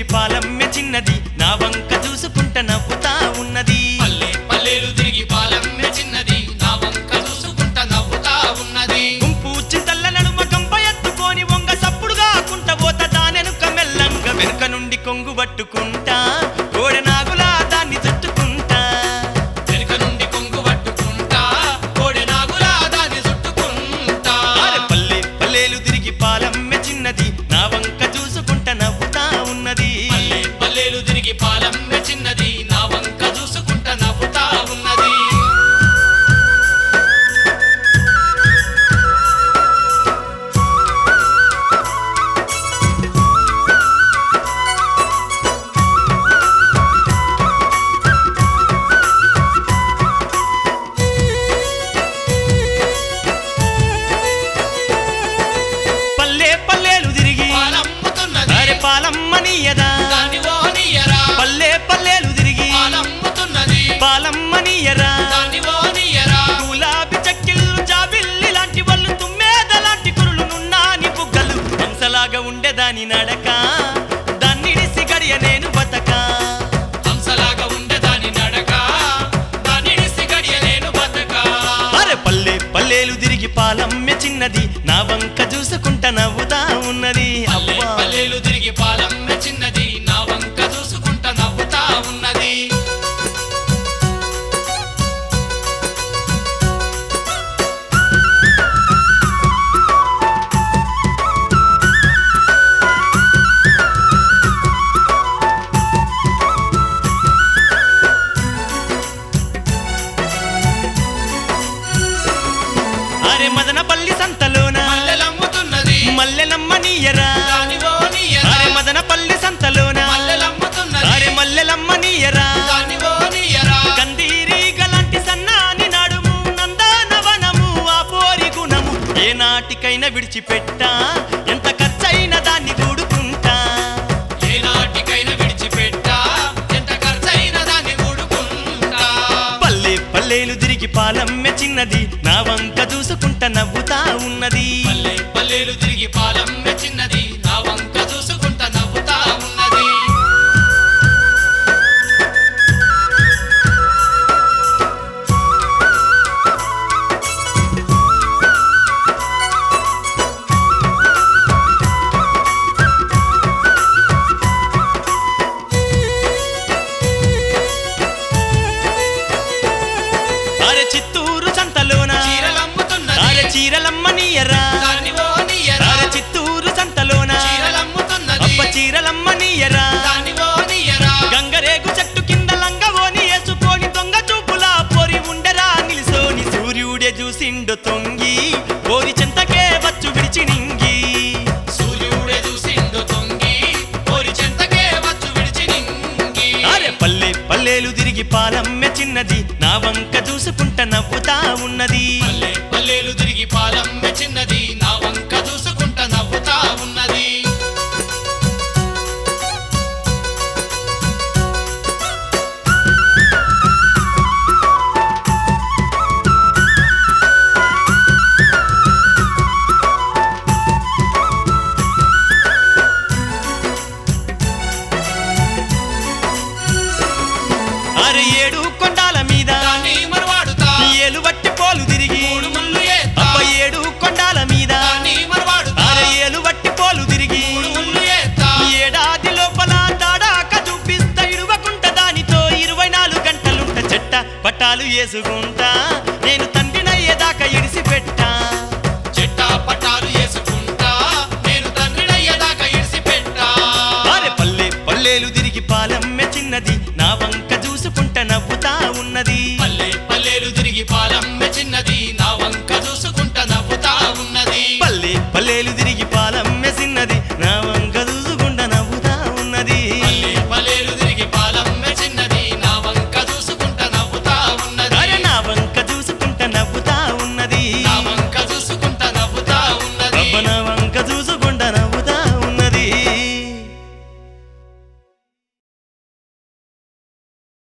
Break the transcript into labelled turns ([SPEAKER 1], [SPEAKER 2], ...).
[SPEAKER 1] తిరిగి పాలమ్మె చిన్నది నా వంక చూసుకుంట నవ్వుతా ఉన్నది
[SPEAKER 2] పల్లె పల్లెలు తిరిగి పాలమ్మె చిన్నది నా వంక చూసుకుంట నవ్వుతా ఉన్నది
[SPEAKER 1] గుంపు చింతల్ల నడుమ గంప ఎత్తుకొని వంగ సప్పుడుగా కుంట పోత దానెనుక మెల్లంగా వెనుక నుండి కొంగు పట్టుకుంటా కోడె నాగులా దాన్ని చుట్టుకుంటా
[SPEAKER 2] వెనుక నుండి కొంగు పట్టుకుంటా కోడి నాగులా దాన్ని చుట్టుకుంటా
[SPEAKER 1] ఆరె పల్లె పల్లెలు తిరిగి పాలమ్మె చిన్నది నా వంక చూసుకుంట నవ్వుతా ఉన్నది
[SPEAKER 2] పల్లె పల్లెలు తిరిగి పాలమ్మె చిన్నది నా వంక చూసుకుంట నవ్వుతా ఉన్నది
[SPEAKER 1] పల్లె పల్లెలు తిరిగి
[SPEAKER 2] పాలమ్ముతున్నది
[SPEAKER 1] అరే పాలమ్మనియదా
[SPEAKER 2] దాన్ని ఓనియరా
[SPEAKER 1] పల్లె పల్లెలు తిరిగి
[SPEAKER 2] పాలమ్ముతున్నది
[SPEAKER 1] పాలమ్మనియరా
[SPEAKER 2] దాన్ని ఓనియరా
[SPEAKER 1] గులాబీ చక్కిళ్ళు జాబిల్లి లాంటి వాళ్ళు తుమ్మేద లాంటి కురులు నున్నాని బుగ్గలు హంసలాగా ఉండేదాని నడక దాన్నిడిసి గడియ నేను బతక
[SPEAKER 2] హంసలాగా ఉండే దాని నడక దానిడిసి గడియ నేను బతక
[SPEAKER 1] అరే పల్లె పల్లెలు తిరిగి పాలమ్మె చిన్నది నా వంక చూసుకుంట నవ్వుతా ఉన్నది
[SPEAKER 2] పల్లె
[SPEAKER 1] అబ్బా
[SPEAKER 2] పల్లెలు తిరిగి పాలమ్మె చిన్నది నా వంక చూసుకుంట నవ్వుతా ఉన్నది
[SPEAKER 1] అరే మదనపల్లి సంతలోన
[SPEAKER 2] మల్లెలమ్ముతున్నది
[SPEAKER 1] మల్లెలమ్మనియరా
[SPEAKER 2] దాని ఓనియరా
[SPEAKER 1] అరే మదనపల్లి సంతలోన
[SPEAKER 2] మల్లెలమ్ముతున్నది
[SPEAKER 1] అరే మల్లెలమ్మనియరా
[SPEAKER 2] దాని ఓనియరా
[SPEAKER 1] కందీరి గలాంటి సన్నాని నడుము నందనవనము ఆ పోరి గుణము ఏ నాటికైనా విడిచిపెట్టా ఎంత ఖర్చైన దాన్ని కూడుకుంటా
[SPEAKER 2] ఏ నాటికైనా విడిచిపెట్టా ఎంత ఖర్చైన దాన్ని కూడుకుంటా
[SPEAKER 1] పల్లె పల్లెలు తిరిగి పాలమ్మె చిన్నది నా వంక చూసుకుంట నవ్వుతా ఉన్నది
[SPEAKER 2] పల్లె పల్లెలు తిరిగి పాలమ్మె చిన్నది నా వంక చూసుకుంట నవ్వుతా ఉన్నది
[SPEAKER 1] అరే చిత్తూరు సంతలోన
[SPEAKER 2] చీరలమ్ముతున్నది
[SPEAKER 1] అరే చీరలమ్మనియరా
[SPEAKER 2] దాని ఓనియరా
[SPEAKER 1] అరే చిత్తూరు సంతలోన
[SPEAKER 2] చీరలమ్ముతున్నది
[SPEAKER 1] అప్ప చీరలమ్మనియరా
[SPEAKER 2] దాని ఓనియరా
[SPEAKER 1] గంగరేగు చెట్టు కింద లంగవోని వేసుకొని దొంగ చూపులా పొరి ఉండరా నిలిసోని సూర్యుడే చూసిండు తొంగి పోరి చెంతకే వచ్చు విడిచి నింగి
[SPEAKER 2] సూర్యుడే చూసిండు తొంగి పోరి చెంతకే వచ్చు విడిచి నింగి
[SPEAKER 1] అరే పల్లె పల్లెలు తిరిగి పాలమ్మె చిన్నది నా వంక చూసుకుంట నవ్వుతా ఉన్నది
[SPEAKER 2] పల్లె పల్లెలు తిరిగి పాలమ్మె చిన్నది నా వంక చూసుకుంట నవ్వుతా ఉన్నది
[SPEAKER 1] అరే ఏడు కొండాల మీద
[SPEAKER 2] దాన్ని మరవాడుతా
[SPEAKER 1] ఏలు వట్టి పోలు తిరిగి
[SPEAKER 2] మూడు ముళ్ళు ఏత్తా
[SPEAKER 1] అప్ప ఏడు కొండాల మీద
[SPEAKER 2] దాన్ని మరవాడుతా
[SPEAKER 1] అరే ఏలు వట్టి పోలు తిరిగి
[SPEAKER 2] మూడు ముళ్ళు ఏత్తా
[SPEAKER 1] ఏడాది లోపల దాడాక చూపిస్తా ఇడువకుంట దానితో ఇరవై నాలుగు గంటలుంట చెట్ట పట్టాలు వేసుకుంటా